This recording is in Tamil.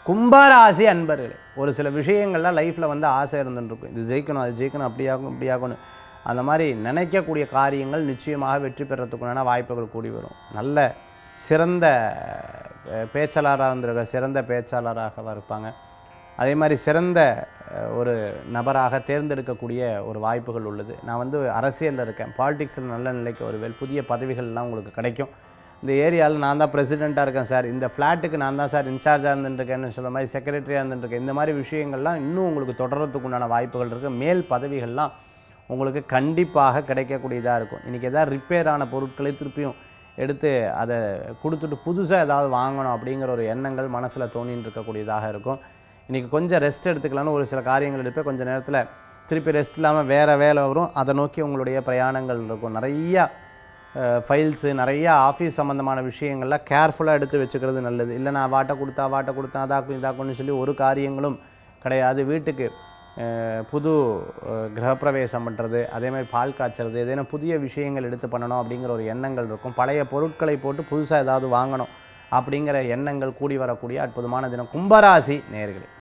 கும்பராசி அன்பர்களே ஒரு சில விஷயங்கள்லாம் லைஃப்பில் வந்து ஆசை இருந்துருக்கும் இது ஜெயிக்கணும் அது ஜெயிக்கணும் அப்படியாகும் இப்படியாகணும் அந்த மாதிரி நினைக்கக்கூடிய காரியங்கள் நிச்சயமாக வெற்றி பெறத்துக்குண்டான வாய்ப்புகள் கூடி வரும் நல்ல சிறந்த அஹ், பேச்சாளராக இருந்திருக்க சிறந்த பேச்சாளராக இருப்பாங்க அதே மாதிரி சிறந்த அஹ், ஒரு நபராக தேர்ந்தெடுக்கக்கூடிய ஒரு வாய்ப்புகள் உள்ளது நான் வந்து அரசியலில் இருக்கேன் பாலிடிக்ஸில் நல்ல நிலைக்கு வருவேன் புதிய பதவிகள்லாம் உங்களுக்கு கிடைக்கும் இந்த ஏரியாவில் நான் தான் பிரசிடெண்ட்டாக இருக்கேன் சார் இந்த ஃப்ளாட்டுக்கு நான் தான் சார் இன்சார்ஜாக இருந்துட்டுருக்கேன்னு சொல்ல மாதிரி செக்ரட்டரியாக இருந்துட்டுருக்கேன் இந்த மாதிரி விஷயங்கள்லாம் இன்னும் உங்களுக்கு தொடர்றதுக்கு உண்டான வாய்ப்புகள் இருக்குது மேல் பதவிகள்லாம் உங்களுக்கு கண்டிப்பாக கிடைக்கக்கூடியதாக இருக்கும் இன்றைக்கி எதாவது ரிப்பேர் ஆன பொருட்களை திருப்பியும் எடுத்து அதை கொடுத்துட்டு புதுசாக ஏதாவது வாங்கணும் அப்படிங்கிற ஒரு எண்ணங்கள் மனசில் தோணின்னு இருக்கக்கூடியதாக இருக்கும் இன்றைக்கி கொஞ்சம் ரெஸ்ட் எடுத்துக்கலாம்னு ஒரு சில காரியங்கள் எடுப்பேன் கொஞ்சம் நேரத்தில் திருப்பி ரெஸ்ட் இல்லாமல் வேறு வேலை வரும் அதை நோக்கி உங்களுடைய பிரயாணங்கள் இருக்கும் நிறையா ஃபைல்ஸு நிறையா ஆஃபீஸ் சம்மந்தமான விஷயங்கள்லாம் கேர்ஃபுல்லாக எடுத்து வச்சுக்கிறது நல்லது இல்லை நான் வாட்டை கொடுத்தா வாட்டை கொடுத்தா அதாக்கும் இதாக்கும்னு சொல்லி ஒரு காரியங்களும் கிடையாது வீட்டுக்கு அஹ், புது அஹ், கிரகப்பிரவேசம் பண்ணுறது அதே மாதிரி பால் காய்ச்சறது ஏதேனும் புதிய விஷயங்கள் எடுத்து பண்ணணும் அப்படிங்கிற ஒரு எண்ணங்கள் இருக்கும் பழைய பொருட்களை போட்டு புதுசாக ஏதாவது வாங்கணும் அப்படிங்கிற எண்ணங்கள் கூடி வரக்கூடிய அற்புதமான தினம் கும்பராசி நேர்களே